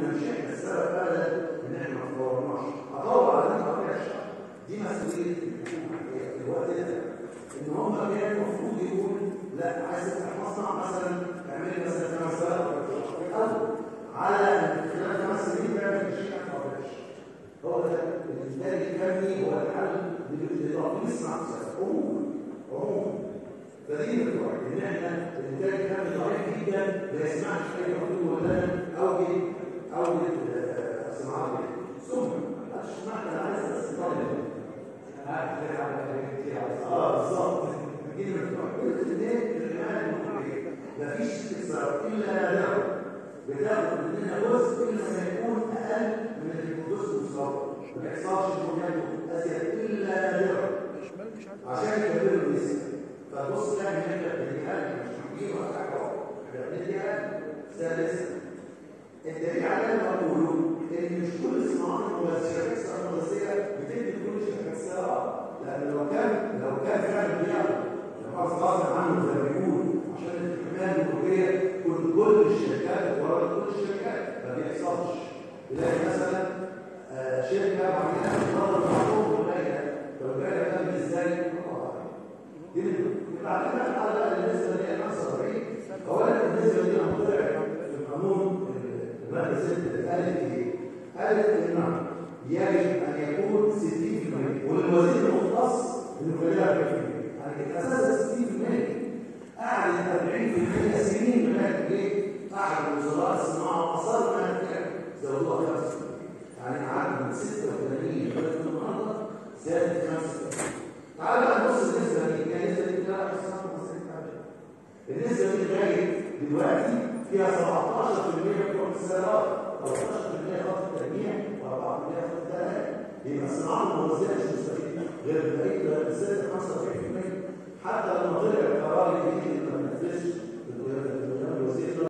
كنا مش احنا السبب ابدا ان احنا ما تطورناش اطور على دي طبيعه الشعب دي مسؤوليه الحكومه في الوقت ده ان هم كان المفروض يقول لا عايز تفتح مصنع مثلا اعمل لي مثلا خمس سنوات في الاول على ان خلال خمس سنين تعمل 20000 قرش هو ده الانتاج الفني هو الحل لتقليص صناعه السياسه عموما عموما فدي بتوع ان احنا الانتاج الفني ضعيف جدا ما يسمعش اي حدود ولا او او الصناعه ثم اشمعنى انا عايز بس طالب اه بالظبط دي بتوع كل الاثنين الرمال المحيط مفيش استفسار الا نادرا بتاخد مننا جزء الا ما يكون اقل من الجزء المصاب ما بيحصلش بنيان ازيد الا نادرا عشان يكبروا النسبه فتبص تلاقي ان انت بتديها مش محكيم ولا حاجه احنا بنديها ثالثا الدليل على اللي بقوله ان مش كل الصناعات المغذيه الصناعات المغذيه بتدي كل شركات السيارات لان لو كان لو كان فعلا بيعمل لو كان غصب عنه زي ما بيقول عشان الحمايه الوقائيه كل كل الشركات ورا كل الشركات ما بيحصلش تلاقي مثلا آه شركه معينه بتضرب معروف قليله طب الباقي ده ازاي؟ يبقى عندنا على النسبه دي 75 اولا النسبه دي لما طلعت في القانون الماده 6 قالت ايه؟ قالت ان يجب ان يكون 60% والوزير المختص انه يخليها 40% يعني اساسا 60% قعدت 40% سنين لغايه ايه؟ احد وزراء الصناعه اصر انها زودوها 5 يعني قعدنا من 86 لغايه النهارده زادت 5 تعال بقى نبص النسبه دي هي النسبه دي لا النسبه دي لغايه دلوقتي فيها 17% بتوع السيارات 13% خط التجميع و4% خط الدلال يبقى الصناعه الموزعه مش مستفيده غير بقيه الزياده 75% حتى لما طلع القرار الجديد اللي ما نفذش